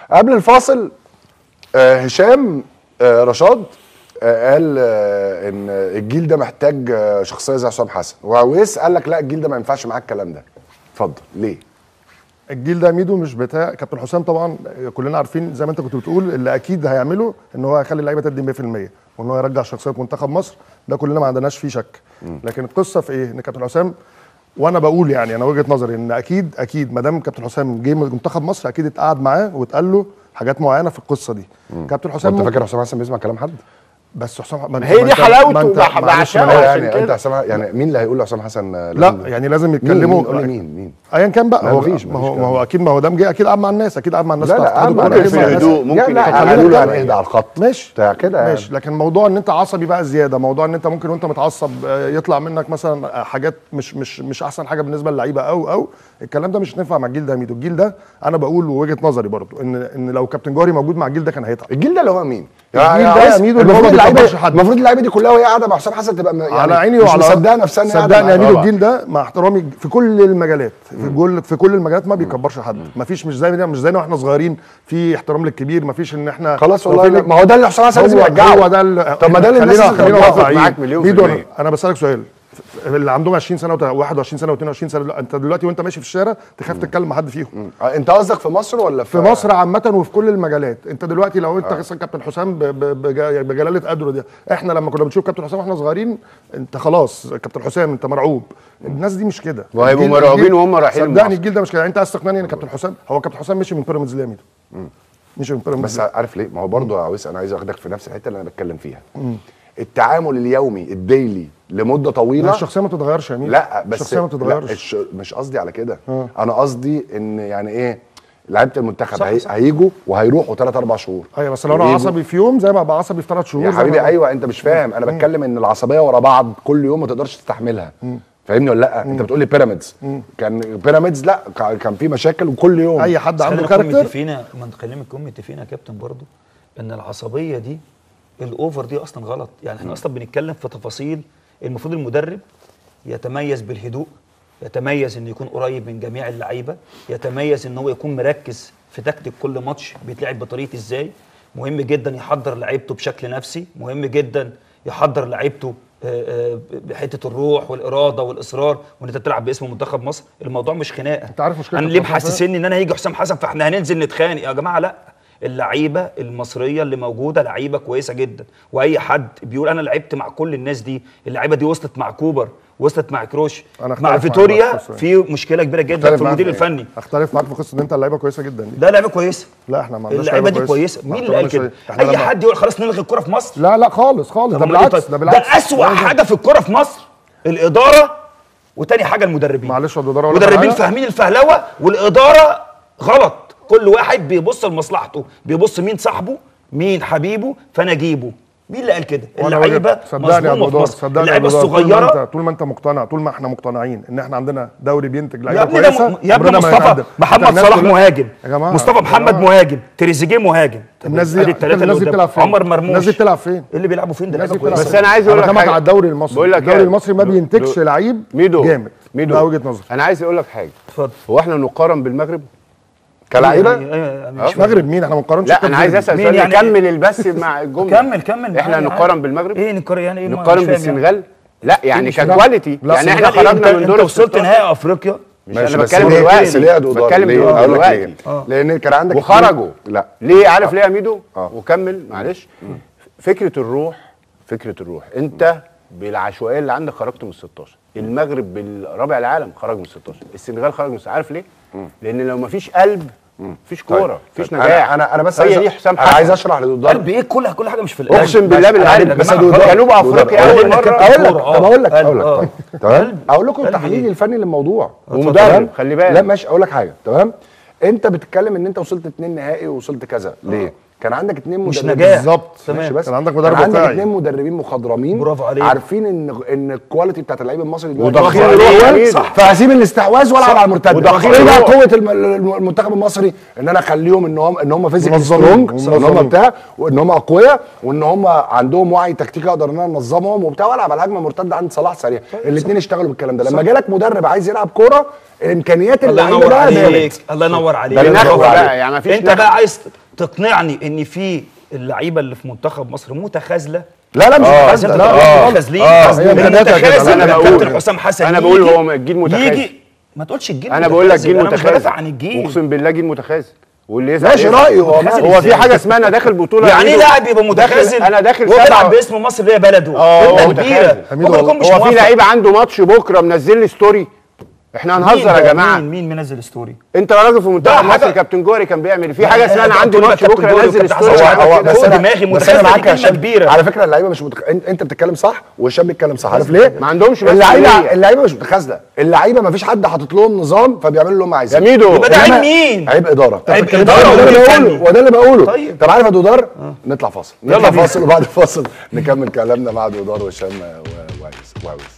قبل الفاصل آه هشام آه رشاد آه قال آه ان الجيل ده محتاج آه شخصيه زي حسام حسن وعويس قال لك لا الجيل ده ما ينفعش معاه الكلام ده اتفضل ليه الجيل ده ميدو مش بتاع كابتن حسام طبعا كلنا عارفين زي ما انت كنت بتقول اللي اكيد هيعمله ان هو هيخلي اللعيبه تدي 100% وان هو يرجع شخصيه منتخب مصر ده كلنا ما عندناش فيه شك لكن القصه في ايه ان كابتن حسام وانا بقول يعني انا وجهه نظري ان اكيد اكيد ما دام كابتن حسام جه منتخب مصر اكيد اتقعد معاه واتقال له حاجات معينه في القصه دي كابتن حسام انت فاكر حسام حسن بيسمع كلام حد؟ بس حسام ما هي ما دي انت- حلاوته ما انت- بع- معلش بعشقها. ما أنا- عشان يعني كده. انت حسام يعني مين اللي هيقول لحسام حسن آه، لا لازم- يعني لازم مين يتكلموا مين قول لي مين مين ايا كان بقى لا، هو مفيش- ما مفيش هو كلام. ما هو اكيد ما هو دام جه اكيد قعد مع الناس اكيد قعد مع الناس لا بتاعت لا اتحاد قعد الكورة، مع أكيد الناس مع في الناس. هدوء ممكن لا خلينا قالوا له يعني نتكلم. اهدى على الخط ماشي بتاع كده يعني. ماشي لكن موضوع ان انت عصبي بقى زياده موضوع ان انت ممكن وانت متعصب آه، يطلع منك مثلا حاجات مش مش مش احسن حاجه بالنسبه للعيبه او او الكلام ده مش هينفع مع الجيل ده يا ميدو الجيل ده انا بقول وجهه نظري برضو ان ان لو كابتن جوهري موجود مع الجيل ده كان هيتعب الجيل ده اللي هو مين؟ الجيل يا- ده يا يا عايز- ميدو اللي هو المفروض ما اللعيبه بيكبرش حد. المفروض اللعيبه دي كلها وهي قاعده مع حسام حسن تبقى يعني على عيني مش وعلى مصدقه نفسها إن هي قاعدة صدقني يا معاه. ميدو طبعا. الجيل ده مع احترامي في كل المجالات في كل في كل المجالات ما بيكبرش حد ما فيش مش زي مش زينا واحنا صغيرين في احترام للكبير ما فيش ان احنا خلاص هو والله في- لا، ما هو ده اللي حسام حسن لازم هو يرجعه هو ده ال- طب ما ده اللي الناس خلينا لازم خلينا ترجعه. واقعيين معاك مليون في ميدو المية. أنا- انا بسالك سؤال اللي عندهم 20 سنه و21 سنه و22 سنه لا، انت دلوقتي وانت ماشي في الشارع تخاف تتكلم مع حد فيهم آه، انت قصدك في مصر ولا في في مصر عامة وفي كل المجالات، انت دلوقتي لو انت مثلا كابتن حسام ب- ب- بج- بجلالة قدره دي، احنا لما كنا بنشوف كابتن حسام واحنا صغيرين انت خلاص كابتن حسام انت مرعوب، الناس دي مش كده وهيبقوا الجيل- مرعوبين الجيل- وهم رايحين صدقني المعسكر. الجيل ده مش كده، يعني انت عايز تقنعني ان كابتن حسام هو كابتن حسام مشي من بيراميدز ليه يا ميدو؟ مشي من بيراميدز بس ليه؟ عارف ليه؟ ما هو برضه يا عويس انا عايز اخدك في نفس الحته اللي انا بتكلم فيها التعامل اليومي الديلي لمده ما طويله الشخصيه ما تتغيرش يا ميدو لا بس الشخصيه ما لا تتغيرش الش... مش قصدي على كده آه. انا قصدي ان يعني ايه لعيبه المنتخب صح، هي... صح. هيجوا وهيروحوا ثلاث اربع شهور ايوه بس لو انا ويجوا- عصبي في يوم زي ما ابقى عصبي في ثلاث شهور يا زي ما حبيبي أبقى- ايوه انت مش فاهم انا بتكلم ان العصبيه ورا بعض كل يوم ما تقدرش تستحملها فاهمني ولا لا انت بتقول لي بيراميدز كان بيراميدز لا كان- كان في مشاكل وكل يوم اي حد بس عنده خلينا نكون كاركتر متفقين ما خلينا نكون متفقين يا كابتن برضو ان العصبيه دي الاوفر دي اصلا غلط يعني احنا اصلا بنتكلم في تفاصيل المفروض المدرب يتميز بالهدوء يتميز انه يكون قريب من جميع اللعيبه يتميز ان هو يكون مركز في تكتيك كل ماتش بيتلعب بطريقه ازاي مهم جدا يحضر لعيبته بشكل نفسي مهم جدا يحضر لعيبته آه، آه، بحته الروح والاراده والاصرار وان انت بتلعب باسم منتخب مصر الموضوع مش خناقه أنت عارف مشكلة انا ليه الخناقة محسسني ان انا هيجي حسام حسن فاحنا هننزل نتخانق يا جماعه لا اللعيبه المصريه اللي موجوده لعيبه كويسه جدا واي حد بيقول انا لعبت مع كل الناس دي اللعيبه دي وصلت مع كوبر وصلت مع كروش أنا أختلف مع معاك فيتوريا بس بس في مشكله كبيره جدا أختلف في معاك المدير في- الفني اختلف معاك في قصه ان انت اللعيبه كويسه جدا دي ده لعيبه كويسه لا احنا ما عندناش اللعيبه لعيبة دي كويسة. كويسه مع مين اللي قال احترامي كده شوية. إحنا اي لما- حد يقول خلاص نلغي الكره في مصر لا لا خالص خالص ده طب أمال إيه بالعكس طيب؟ ده بالعكس ده اسوأ لازم- حاجه في الكره في مصر الاداره وتاني حاجه المدربين معلش يا الإدارة أقول لك مدربين حاجة. فاهمين الفهلوه والاداره غلط كل واحد بيبص لمصلحته بيبص مين صاحبه مين حبيبه فانا اجيبه مين اللي قال كده وأنا اللعيبه وجهة- صدقني يا مظلومه ابو في دار مصر صدقني يا اللعيبه ابو دار طول ما الصغيره انت طول ما انت مقتنع طول ما احنا مقتنعين ان احنا عندنا دوري بينتج يا لعيبه ابني ده كويسه م- يا ابني عمرنا ما مصطفى هنقدم. محمد الناس صلاح كلها- مهاجم يا جماعه مصطفى يا محمد جماعة. مهاجم تريزيجيه مهاجم طب الناس دي ادي التلاته الناس اللي دي قدام. بتلعب فين؟ عمر مرموش الناس دي بتلعب فين؟ إيه اللي بيلعبوا فين ده الناس لعيبه دي بتلعب كويسه بس أنا عايز أقول لك بكلمك حاجة. على الدوري المصري بقول لك الدوري يعني- المصري ما دو- بينتجش دو- لعيب ميدو جامد ميدو ده وجهه نظري انا عايز اقول لك حاجه اتفضل هو احنا نقارن بالمغرب كلاعيبه يعني- يعني- مش أه؟ فاهم. مغرب مين احنا ما بنقارنش لا بكام انا عايز فريق. اسال مين سؤال يعني- كمل البث مع الجمله كمل كمل احنا معايا نقارن عادي. بالمغرب ايه نقارن يعني ايه ما- نقارن مش فاهم يعني. بالسنغال لا يعني السنغال؟ ككواليتي لا، يعني احنا السنغال خرجنا من انت دور وصلت الستاشر. نهائي افريقيا مش ماشي انا بس بتكلم ليه- دلوقتي بس ليه يا دودار؟ بتكلم ليه؟ أقول لك دلوقتي ليه؟ لان كان عندك وخرجوا لا ليه عارف ليه يا ميدو آه. وكمل معلش فكره الروح فكره الروح انت بالعشوائيه اللي عندك خرجت من ال 16 المغرب بالرابع العالم خرج من ال 16 السنغال خرج من 16 عارف ليه لان لو مفيش قلب مفيش كوره مفيش طيب، نجاح انا انا انا بس هي عايز دي حسام انا عايز حسن اشرح لدودار قلب ايه كل كل حاجه مش في القلب اقسم بالله بالقلب يا بس جماعة دودار- خلاص. جنوب افريقيا اول دودار. مره اقول لك كورة، طب اقول لك آه. اقول لك آه. طيب تمام قلب. اقول لكم قلب التحليل إيه؟ الفني للموضوع ومدرب تمام؟ خلي بالك لا ماشي اقول لك حاجه تمام انت بتتكلم ان انت وصلت اتنين نهائي ووصلت كذا ليه كان عندك اتنين مش مدربين نجاح. بالظبط تمام. ماشي بس كان عندك مدرب كان عندك واقعي. اتنين مدربين مخضرمين برافو عليك. عارفين ان ان الكواليتي بتاعت اللعيب المصري دلوقتي وضاغطين برافو الروح عليك. عليه. صح فهسيب الاستحواذ والعب على المرتد وضاغطين ايه بقى الروح. قوه الم- الم- المنتخب المصري ان انا اخليهم ان هم ان هم فيزيكال منظمين. سترونج ان هم منظمين. بتاع وان هم اقوياء وان هم عندهم وعي تكتيكي اقدر ان انا انظمهم وبتاع والعب على الهجمه المرتده عند صلاح سريع الاثنين اشتغلوا بالكلام ده لما جالك مدرب عايز يلعب كوره الامكانيات الله اللعيبه ينور بقى عليك بانت الله ينور عليك ده النخوة برافو بقى، عليك. يعني مفيش انت نخوة. بقى عايز تقنعني ان في اللعيبه اللي في منتخب مصر متخاذله لا لا مش آه، متخاذل. انت لا، بتقول آه، متخاذلين آه، قصدي هي إن امكانياتها كده. متخاذل أنا إن بقول- كابتن حسام حسن أنا بقول يجي- هو الجيل متخاذل. يجي ما تقولش الجيل انا بقول لك جيل انا مش متخاذل بدافع عن الجيل اقسم بالله جيل متخاذل واللي يزعل ماشي يزعل. رأيه، هو متخاذل هو في إزاي؟ حاجه اسمها انا داخل بطوله يعني ايه يا ميدو. لاعب يبقى متخاذل داخل- انا داخل وهو سبعة- بيلعب باسم مصر اللي هي بلده آه، فرقه هو كبيره متخاذل. حميد ممكن يكون مش هو في موفق. لعيبه عنده ماتش بكره منزل لي ستوري احنا مين هنهزر ده؟ يا جماعه مين مين منزل ستوري انت راجل في منتخب ده حاجة- مصر كابتن جوري كان بيعمل في لا، حاجه لا، اسمها انا لا، عندي كل ماتش كابتن بكره جوري نزل وكابتن ستوري حسن هو عمل هو كده. بس فوق انا دماغي بس انا متخاذل معاك دي يا كلمة هشام كبيرة. على فكره اللعيبه مش متخ... انت, انت بتتكلم صح وهشام بيتكلم صح عارف ليه؟ ما عندهمش اللعيبه مسؤولية. اللعيبه مش متخاذله اللعيبه ما فيش حد حاطط لهم نظام فبيعملوا اللي هم عايزينه يا ميدو يبقى ده عيب إنما مين؟ عيب اداره عيب ده إدارة اللي ومدير بقوله فني. وده اللي بقوله طيب. طب عارف يا دودار نطلع فاصل يلا نطلع بينا. فاصل وبعد الفاصل نكمل كلامنا مع دودار وهشام و- وعويس وعويس